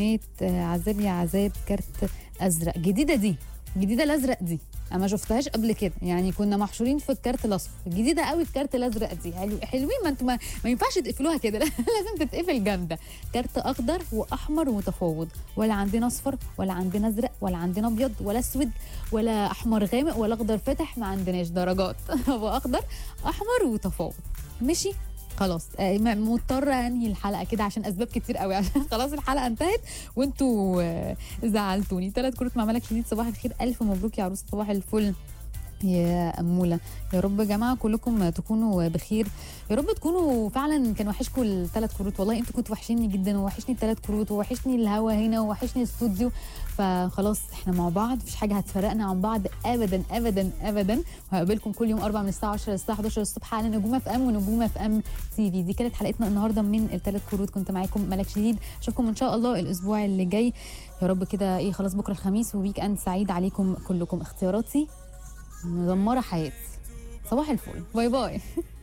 آه، عذاب يا عذاب كارت ازرق جديده دي جديده الازرق دي انا ما شفتهاش قبل كده يعني كنا محشورين في الكارت الاصفر جديده قوي الكارت الازرق دي حلو حلوين ما انتوا ما, ما ينفعش تقفلوها كده لازم تتقفل جامده كارت اخضر واحمر ومتفاوض ولا عندنا اصفر ولا عندنا ازرق ولا عندنا ابيض ولا اسود ولا احمر غامق ولا اخضر فاتح ما عندناش درجات هو اخضر احمر وتفاوض ماشي خلاص آه، م- مضطره انهي الحلقه كده عشان اسباب كتير قوي عشان خلاص الحلقه انتهت وانتوا آه، زعلتوني ثلاث كروت مع ملك شديد صباح الخير الف مبروك يا عروس صباح الفل يا أمولة يا رب يا جماعة كلكم تكونوا بخير يا رب تكونوا فعلا كان وحشكم الثلاث كروت والله انتوا كنتوا وحشيني جدا ووحشني الثلاث كروت ووحشني الهوا هنا ووحشني الاستوديو فخلاص احنا مع بعض مفيش حاجة هتفرقنا عن بعض ابدا ابدا ابدا وهقابلكم كل يوم اربع من الساعة 10 للساعة 11 الصبح على نجوم اف ام ونجوم اف ام تي في دي كانت حلقتنا النهارده من الثلاث كروت كنت معاكم ملك شديد اشوفكم ان شاء الله الاسبوع اللي جاي يا رب كده ايه خلاص بكره الخميس وويك اند سعيد عليكم كلكم اختياراتي مدمره حياتي صباح الفل باي باي